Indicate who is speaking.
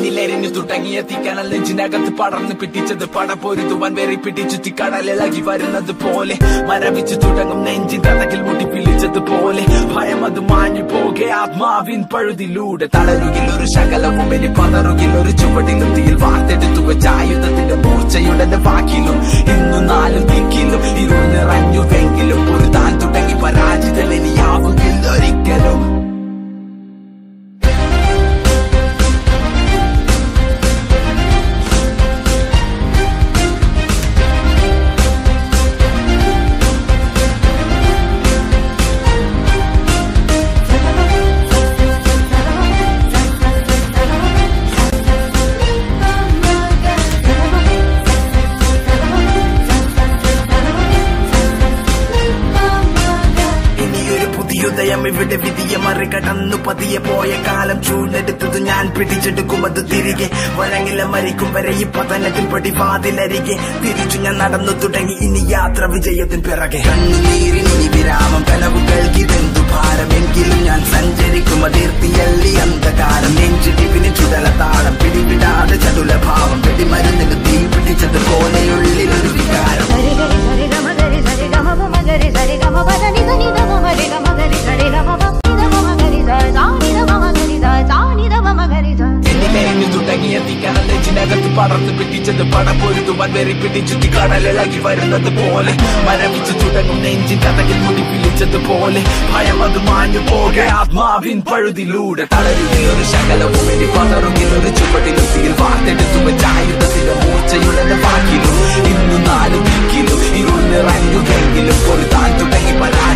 Speaker 1: എന്നിലെരിഞ്ഞു തുടങ്ങിയ തീക്കനൽ നെഞ്ചിനകത്ത് പടർന്ന് പിടിച്ചത് പടപ്പൊരുതുവാൻ വേറി പിടിച്ചു കടലിളകി വരുന്നത് പോലെ മരവിച്ചു തുടങ്ങും നെഞ്ചിൻ കഥകിൽ മുട്ടി പിളിച്ചതുപോലെ ഭയം അത് മാഞ്ഞു പോകെ ആത്മാവിൻ പഴുതിലൂടെ തളരുകിൽ ഒരു ശകലവും ഇനി പതറുകിൽ ഒരു ചുവടിലും തീയിൽ വാർത്തെടുത്തു വെച്ച ആയുധത്തിന്റെ മൂർച്ചയുടെ വാക്കിലും ഇന്നു നാലും ദിക്കിലും ഇരുൾ നിറഞ്ഞുവെങ്കിലും ഒരു താൻ തുടങ്ങി പരാജിതൻ ഇനിയാവുകിൽ ഒരിക്കലും ഇനിയൊരു പുതിയുദയം ഇവിടെ വിധിയെ മറികടന്നു പതിയെ പോയ കാലം ചൂടെടുത്തത് ഞാൻ പിടിച്ചെടുക്കുമത് തിരികെ വഴങ്ങില മരിക്കും വരെ ഈ പതനത്തിൽ പടിവാതിലരികെ തിരിച്ചു ഞാൻ നടന്നു തുടങ്ങി ഇനി യാത്ര വിജയത്തിൻ പിറകെ കണ്ണുനീരിനി വിരാമം കനവുകൾക്കിതെന്തു ഭാരമെങ്കിലും ഞാൻ സഞ്ചരിക്കും അതിർത്തിയല്ലി അന്ധകാരം നെഞ്ചിടിവിന് ചുടല താളം പിടിവിടാതെ ചടുല ഭാവം വെടിമരുന്നിന് തീ പിടിച്ചത് പോലെയുള്ളിലൊരു വികാരം
Speaker 2: సరి గరి సరి గమ గరి సరి గమ గమ గరి సరి గమ పద ని ని ద గమ రి గమ గరి సరి గమ ప ని ద గమ గరి స సా ని ద గమ గరి స సా ని ద గమ గరి స
Speaker 1: എന്നിലെരിഞ്ഞു തുടങ്ങിയ തീക്കനൽ നെഞ്ചിനകത്ത് പടർന്ന് പിടിച്ചത് പടപ്പൊരുതുവാൻ വെറി പിടിച്ചു കടലിളകി വരുന്നത് പോലെ മരവിച്ചു തുടങ്ങും നെഞ്ചിൻ കഥകിൽ മുടി പിളിച്ചതുപോലെ ഭയം അത് മാഞ്ഞു പോകെ ആത്മാവിൻ പഴുതിലൂടെ തളരുകിൽ ഒരു ശകലവും ഇനി പതറുകിൽ ഒരു ചുവടിലും തീയിൽ വാർത്തെടുത്തു വെച്ച ആയുധത്തിന്റെ മൂർച്ചയുടെ വാക്കിലും ഇന്നു നാല് ദിക്കിലും ഇരുൾ നിറഞ്ഞുവെങ്കിലും ഒരു താൻ തുടങ്ങി പരാജയം